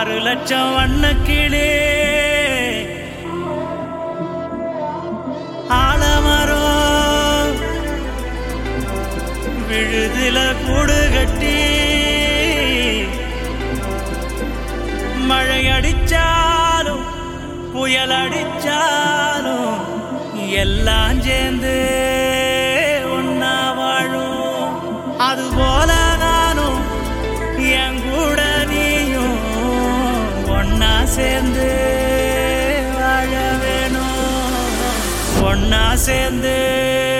ஆறு லட்சம் வண்ணக்கிளே ஆலமரம் விழுதுல கூடு கட்டி மழை அடிச்சாலும் புயல் அடிச்சாலும் எல்லாம் சேர்ந்து ஒன்னா வாழும் அது போல நானும் என் கூட நீயும் ஒன்னா சேர்ந்து வாழ வேணும் ஒன்னா சேர்ந்து